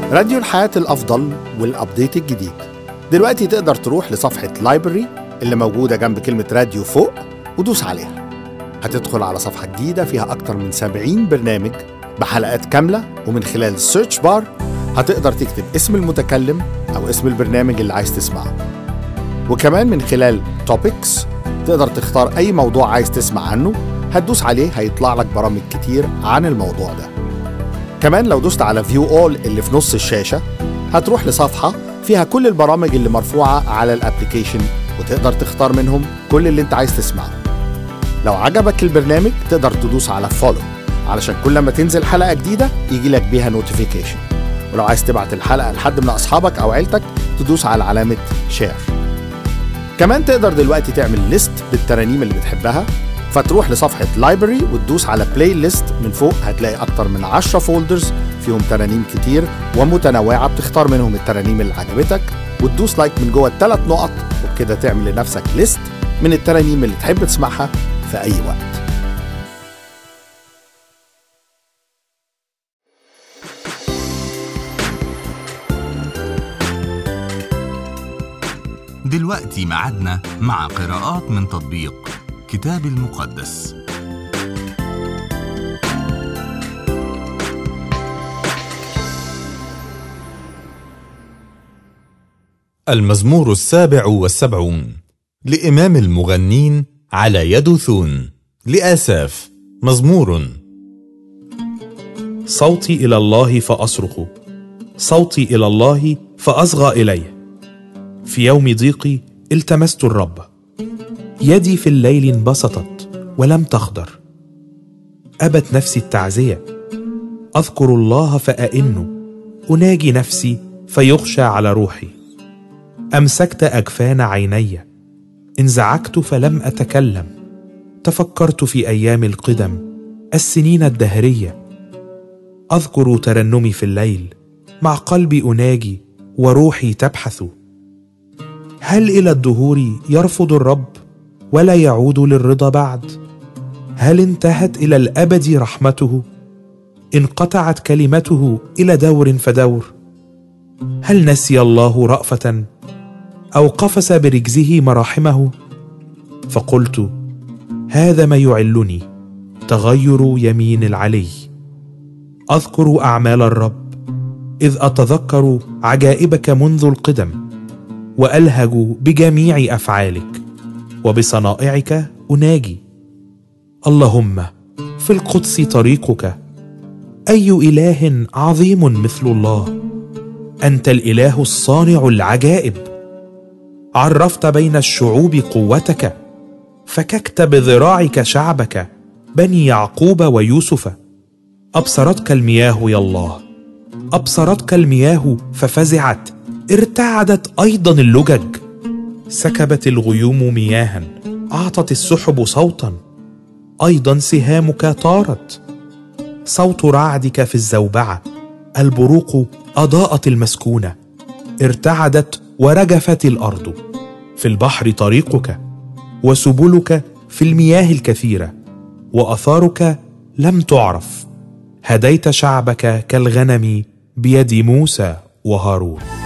راديو الحياة الأفضل والأبديت الجديد دلوقتي تقدر تروح لصفحة لايبرري اللي موجودة جنب كلمة راديو فوق ودوس عليها هتدخل على صفحة جديدة فيها أكتر من 70 برنامج بحلقات كاملة ومن خلال السيرش بار هتقدر تكتب اسم المتكلم أو اسم البرنامج اللي عايز تسمعه وكمان من خلال توبكس تقدر تختار أي موضوع عايز تسمع عنه هتدوس عليه هيطلع لك برامج كتير عن الموضوع ده كمان لو دوست على فيو اول اللي في نص الشاشة هتروح لصفحة فيها كل البرامج اللي مرفوعة على الابليكيشن وتقدر تختار منهم كل اللي انت عايز تسمعه لو عجبك البرنامج تقدر تدوس على فولو علشان كل ما تنزل حلقة جديدة يجي لك بيها نوتيفيكيشن ولو عايز تبعت الحلقة لحد من أصحابك أو عيلتك تدوس على علامة شير كمان تقدر دلوقتي تعمل ليست بالترانيم اللي بتحبها فتروح لصفحة لايبرري وتدوس على بلاي ليست من فوق هتلاقي أكتر من 10 فولدرز فيهم ترانيم كتير ومتنوعة بتختار منهم الترانيم اللي عجبتك وتدوس لايك من جوه الثلاث نقط وبكده تعمل لنفسك ليست من الترانيم اللي تحب تسمعها في أي وقت دلوقتي ميعادنا مع قراءات من تطبيق كتاب المقدس المزمور السابع والسبعون لإمام المغنين على يدثون لآساف مزمور صوتي إلى الله فأصرخ صوتي إلى الله فأصغى إليه في يوم ضيقي التمست الرب يدي في الليل انبسطت ولم تخضر أبت نفسي التعزية أذكر الله فأئن أناجي نفسي فيخشى على روحي أمسكت أجفان عيني انزعجت فلم أتكلم تفكرت في أيام القدم السنين الدهرية أذكر ترنمي في الليل مع قلبي أناجي وروحي تبحث هل إلى الدهور يرفض الرب ولا يعود للرضا بعد هل انتهت إلى الأبد رحمته انقطعت كلمته إلى دور فدور هل نسي الله رأفة أو قفس برجزه مراحمه فقلت هذا ما يعلني تغير يمين العلي اذكر اعمال الرب اذ اتذكر عجائبك منذ القدم والهج بجميع افعالك وبصنائعك اناجي اللهم في القدس طريقك اي اله عظيم مثل الله انت الاله الصانع العجائب عرفت بين الشعوب قوتك فككت بذراعك شعبك بني يعقوب ويوسف ابصرتك المياه يا الله ابصرتك المياه ففزعت ارتعدت ايضا اللجج سكبت الغيوم مياها اعطت السحب صوتا ايضا سهامك طارت صوت رعدك في الزوبعه البروق اضاءت المسكونه ارتعدت ورجفت الارض في البحر طريقك وسبلك في المياه الكثيره واثارك لم تعرف هديت شعبك كالغنم بيد موسى وهارون